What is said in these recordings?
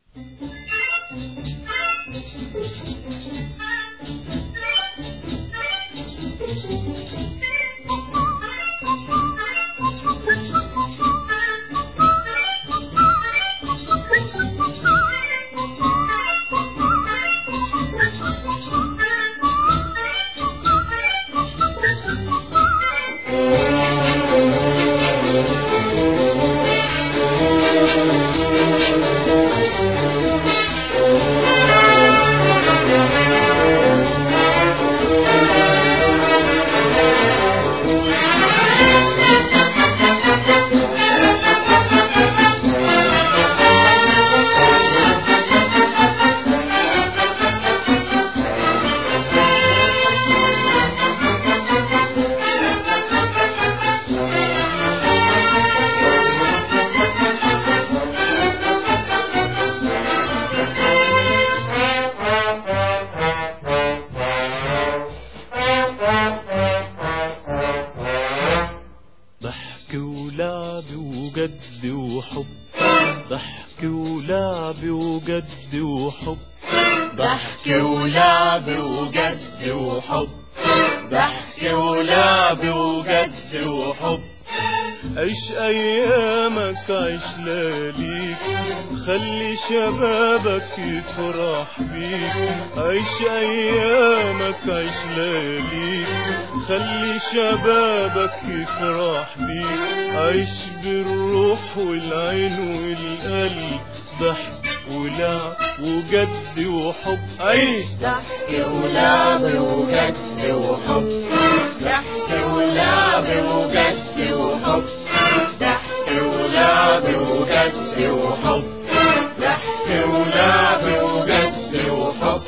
ضحك ولعب وجد وحب ضحك ولعب وجد وحب ضحك ولعب وجد وحب ضحك ولعب وجد وحب عيش ايامك عيش لياليك خلي شبابك يفرح بيك عيش ايامك عيش لياليك خلي شبابك يفرح بيك عيش بالروح والعين والقلب ضحك ولعب وجد وحب عيش ضحك ولعب وجد وحب ضحك ولعب وجد وحب ضحك ولعب وجد وحب ضحك ولعب وجد وحب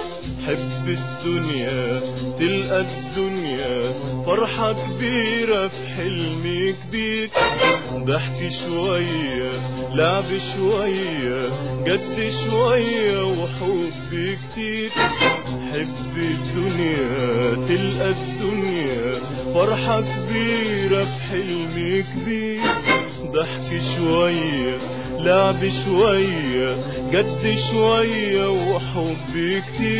حب الدنيا تلقى الدنيا فرحة كبيرة في حلم كبير ضحك شوية لعب شوية جد شوية وحب كتير حب الدنيا تلقى الدنيا فرحة كبيرة في حلم كبير ضحك شوية لعب شوية جد شوية وحب كتير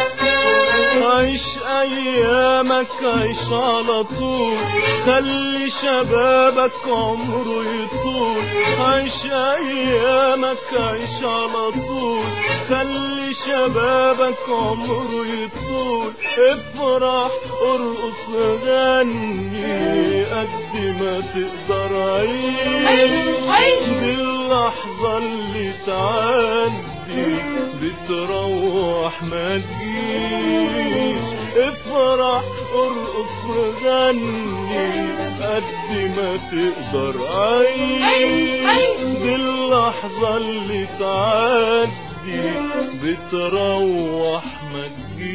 عيش ايامك عيش على طول خلي شبابك عمره يطول عيش ايامك عيش على طول خلي شبابك عمره يطول افرح ارقص غني قد ما تقدر عيش دي اللحظة اللي تعدي بتروح ما تجيش افرح ارقص غني قد ما تقدر عيش دي اللحظة اللي تعدي بتروح ما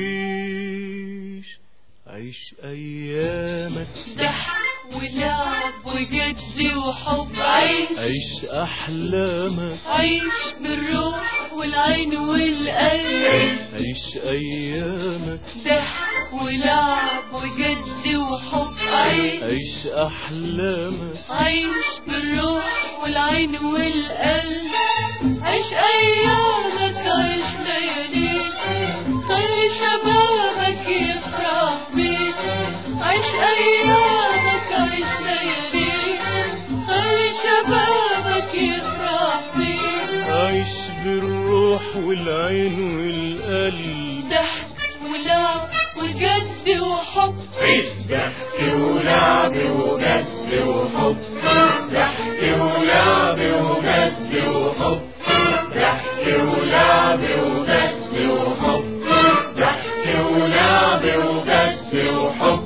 تجيش عيش ايامك ضحك ولعب وجد وحب عيش عيش احلامك عيش بالروح والعين والقلب عيش ايامك ضحك ولعب وجد وحب عيش عيش احلامك عيش بالروح والعين والقلب عيش ايامك عيش لياليك خلي شبابك يفرح بيك عيش ايامك عيش لياليك خلي شبابك يفرح بيك عيش بالروح والعين والقلب ضحك ولعب وجد وحب ضحك ولعب وجد وحب ضحك ولعب وجد وحب ضحك ولعب وجد وحب ضحك ولعب وجد وحب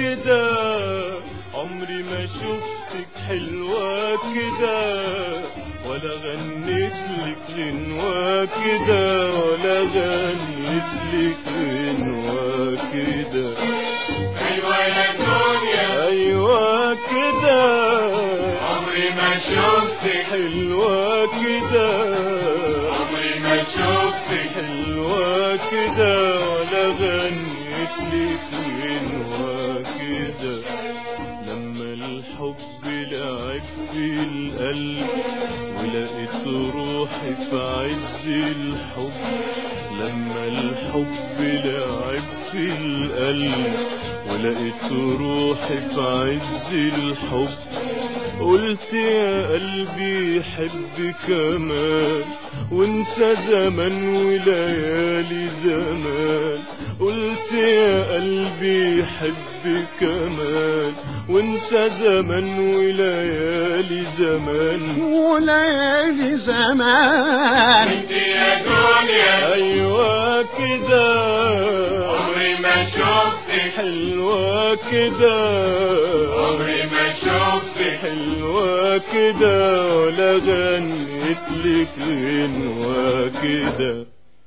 كده عمري ما شفتك حلوة كده ولا غنيت لك غنوة كده ولا غنيت لك غنوة كده أيوة يا دنيا ايوه كده عمري ما شفتك حلوة كده عمري ما شفتك حلوة كده ولا غنيت لك غنوة كده لما الحب لعب في القلب ولقيت روحي في عز الحب لما الحب لعب في القلب ولقيت روحي في عز الحب قلت يا قلبي حب كمان وانسى زمن وليالي زمان قلت يا قلبي حب كمان وانسى زمن وليالي زمان وليالي زمان انت يا دنيا ايوه كده عمري ما شفتك حلوة كده عمري ما شفتك حلوة كده ولا غنيت لك غنوة كده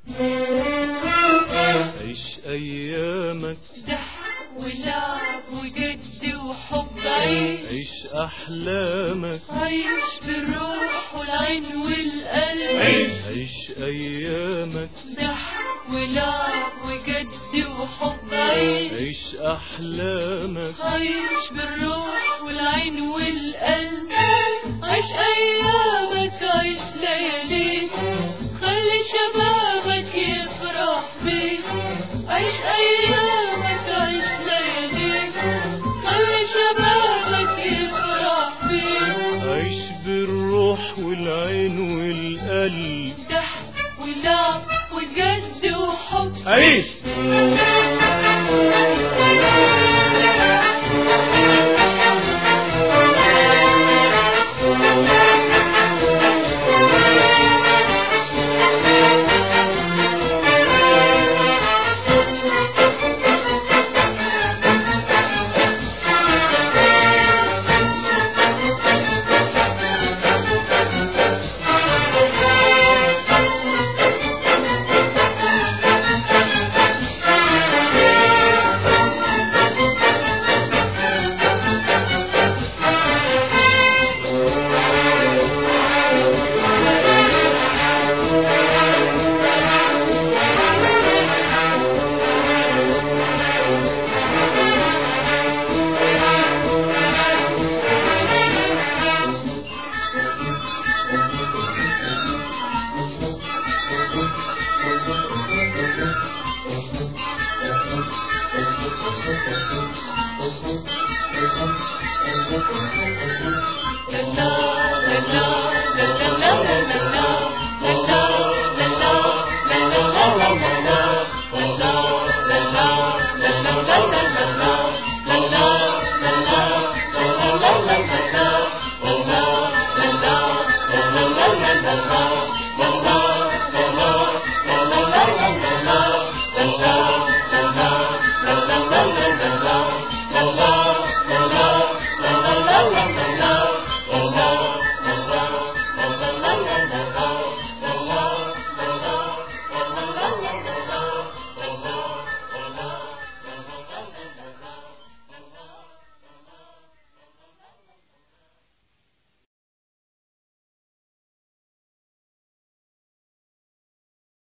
عيش أيامك ضحك ولعب وجد وحب عيش عيش أحلامك عيش بالروح والعين والقلب عيش. عيش أيامك ضحك ولعب وجد وحب عيش عيش أحلامك عيش بالروح والعين والقلب عيش ايامك عيش لياليك خلي شبابك يفرح بيك عيش ايامك عيش لياليك خلي شبابك يفرح بيك عيش بالروح والعين والقلب ضحك ولعب وجد وحب عيش